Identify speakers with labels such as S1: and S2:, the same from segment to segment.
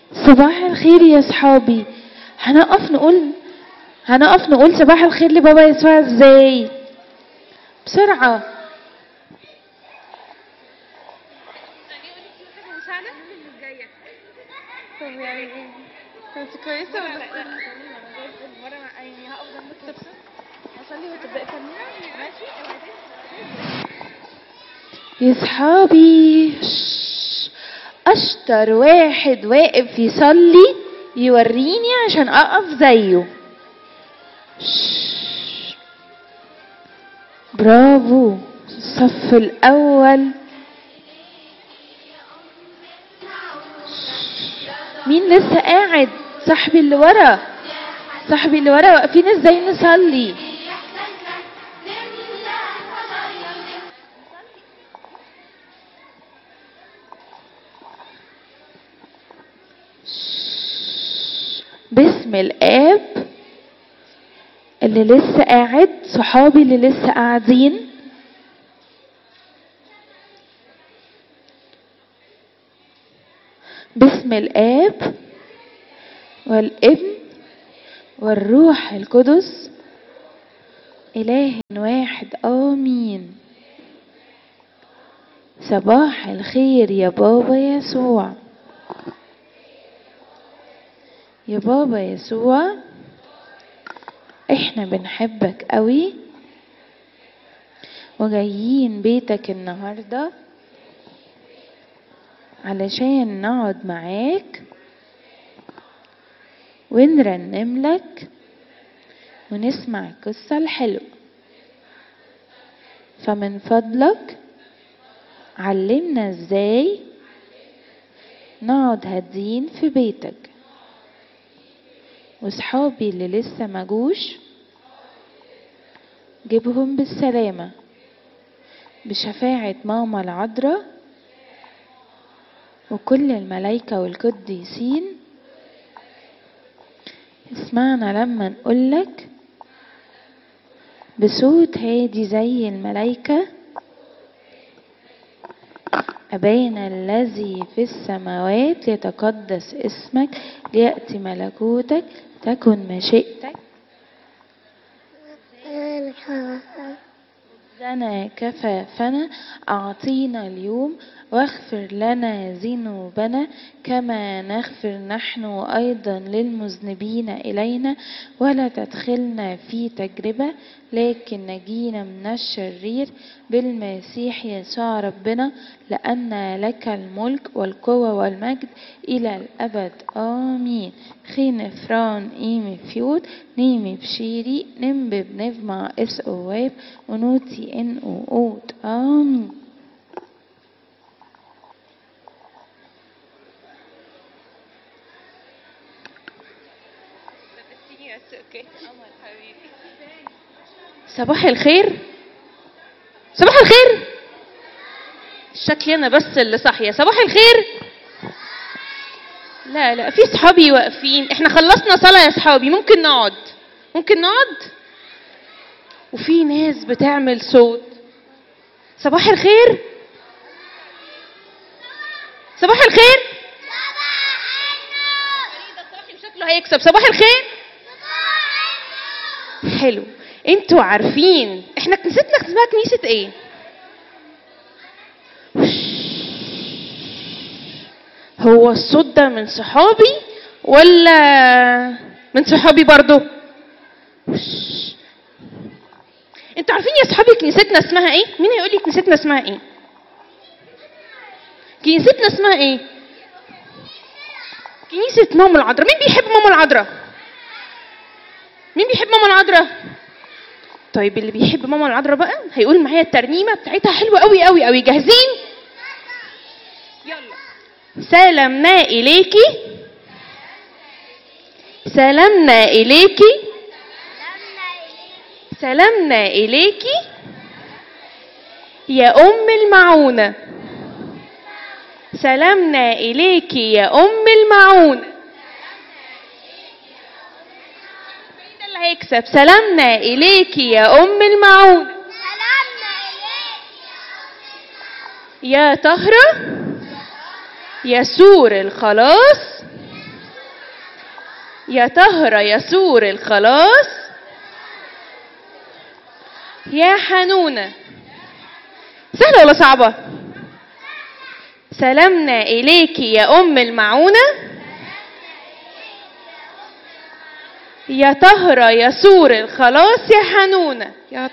S1: صباح الخير يا صحابي هنقف نقول هنقف نقول صباح الخير لبابا يسوع ازاي بسرعة
S2: طب يعني ايه؟ كنت كويسة ولا لا؟ مرة يعني هقف جنبك تبصر هصلي وتبدأي ترنيمة ماشي؟
S1: يا صحابي شش. اشطر واحد واقف يصلي يوريني عشان اقف زيه شش. برافو الصف الاول مين لسه قاعد صاحبي اللي ورا صاحبي اللي ورا واقفين ازاي نصلي باسم الاب اللي لسه قاعد صحابي اللي لسه قاعدين باسم الاب والابن والروح القدس اله واحد امين صباح الخير يا بابا يسوع يا بابا يسوع احنا بنحبك قوي وجايين بيتك النهارده علشان نقعد معاك ونرنم لك ونسمع القصة الحلوة فمن فضلك علمنا ازاي نقعد هادين في بيتك وصحابي اللي لسه مجوش جيبهم بالسلامة بشفاعة ماما العذراء وكل الملايكة والقديسين اسمعنا لما نقولك بصوت هادي زي الملايكة أبانا الذي في السماوات يتقدس اسمك ليأتي ملكوتك تكن مشيئتك لنا كفافنا أعطينا اليوم واغفر لنا ذنوبنا كما نغفر نحن أيضا للمذنبين إلينا ولا تدخلنا في تجربة لكن نجينا من الشرير بالمسيح يسوع ربنا لأن لك الملك والقوة والمجد إلى الأبد آمين خين فران إيمي فيوت نيمي بشيري نمب بنف مع اس أواب ونوتي إن أوت آمين صباح الخير صباح الخير شكلي انا بس اللي صاحيه صباح الخير لا لا في صحابي واقفين احنا خلصنا صلاه يا صحابي ممكن نقعد ممكن نقعد وفي ناس بتعمل صوت صباح الخير صباح الخير شكله هيكسب صباح الخير حلو انتوا عارفين احنا كنيستنا اسمها كنيسة ايه هو الصوت ده من صحابي ولا من صحابي برضو انتوا عارفين يا صحابي كنيستنا اسمها ايه مين هيقول لي كنيستنا اسمها ايه كنيستنا اسمها ايه كنيسة ماما العذراء مين بيحب ماما العذراء مين بيحب ماما العذراء طيب اللي بيحب ماما العذراء بقى هيقول معايا الترنيمه بتاعتها حلوه قوي قوي قوي جاهزين يلا سلامنا اليكي سلامنا اليكي سلامنا اليكي يا ام المعونه سلامنا اليكي يا ام المعونه مين اللي هيكسب سلامنا اليكي يا ام المعونه يا طهرة يا سور الخلاص يا طهرة يا سور الخلاص يا حنونة سهلة ولا صعبة؟ سلامنا إليك يا أم المعونة يا طهرة يا سور الخلاص يا حنونة يا ط...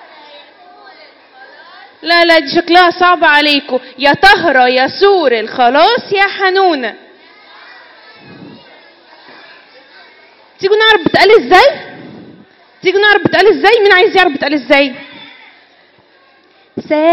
S1: لا لا دي شكلها صعبة عليكم يا طهرة يا سور الخلاص يا حنونة تيجوا نعرف بتقال ازاي تيجوا نعرف بتقال ازاي مين عايز يعرف بتقال ازاي